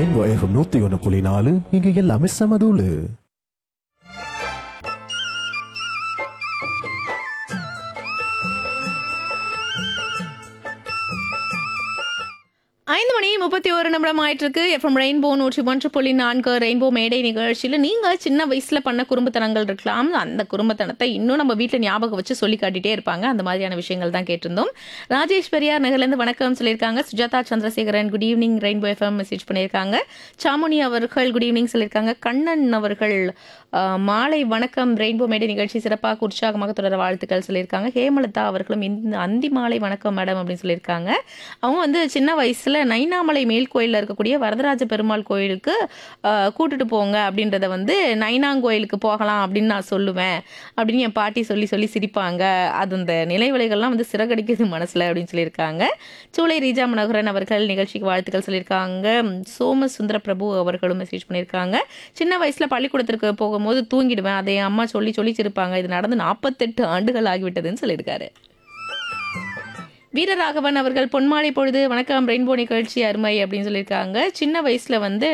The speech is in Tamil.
ரெயின்போ எஃப்எம் நூத்தி ஒன்னு புள்ளி நாலு இங்க எல்லாமே சமதூளு ஐந்து மணி முப்பத்தி ஒரு நிமிடம் ஆயிட்டு இருக்கு எஃப்எம் ரெயின்போ நூற்றி ஒன்று புள்ளி நான்கு ரெயின்போ மேடை நிகழ்ச்சியில் நீங்கள் சின்ன வயசுல பண்ண குறும்புத்தனங்கள் இருக்கலாம் அந்த குறும்புத்தனத்தை இன்னும் நம்ம வீட்டில் ஞாபகம் வச்சு சொல்லி காட்டிட்டே இருப்பாங்க அந்த மாதிரியான விஷயங்கள் தான் கேட்டிருந்தோம் ராஜேஷ் பெரியார் நகர்லேருந்து வணக்கம் சொல்லியிருக்காங்க Sujatha Chandrasekaran good evening rainbow FM message பண்ணியிருக்காங்க சாமுனி அவர்கள் குட் ஈவினிங் சொல்லியிருக்காங்க கண்ணன் அவர்கள் அஹ், மாலை வணக்கம் ரெயின்போ மேடை நிகழ்ச்சி சிறப்பாக உற்சாகமாக தொடர வாழ்த்துக்கள் சொல்லியிருக்காங்க ஹேமலதா அவர்களும் இந்த அந்தி மாலை வணக்கம் மேடம் அப்படின்னு சொல்லியிருக்காங்க அவங்க வந்து சின்ன வயசுல நைனாமலை மேல் கோயிலில் இருக்கக்கூடிய வரதராஜ பெருமாள் கோயிலுக்கு ஆஹ், கூட்டிட்டு போங்க அப்படின்றத வந்து நைனாங்கோயிலுக்கு போகலாம் அப்படின்னு நான் சொல்லுவேன் அப்படின்னு என் பாட்டி சொல்லி சொல்லி சிரிப்பாங்க அது அந்த நிலைவலைகள்லாம் வந்து சிறகடிக்குது மனசுல அப்படின்னு சொல்லியிருக்காங்க சூளை ரீஜா மனோகரன் அவர்கள் நிகழ்ச்சிக்கு வாழ்த்துக்கள் சொல்லியிருக்காங்க சோம சுந்தர பிரபு அவர்களும் மெசேஜ் பண்ணியிருக்காங்க சின்ன வயசுல பள்ளிக்கூடத்திற்கு போகும்போது தூங்கிடுவேன் அதை என் அம்மா சொல்லி சொல்லி சிரிப்பாங்க இது நடந்து நாற்பத்தெட்டு ஆண்டுகள் ஆகிவிட்டதுன்னு சொல்லியிருக்காரு வீரராகவன் அவர்கள் பொன்மாலை பொழுது வணக்கம் ரெயின்போ நிகழ்ச்சி அருமை அப்படின்னு சொல்லியிருக்காங்க சின்ன வயசுல வந்து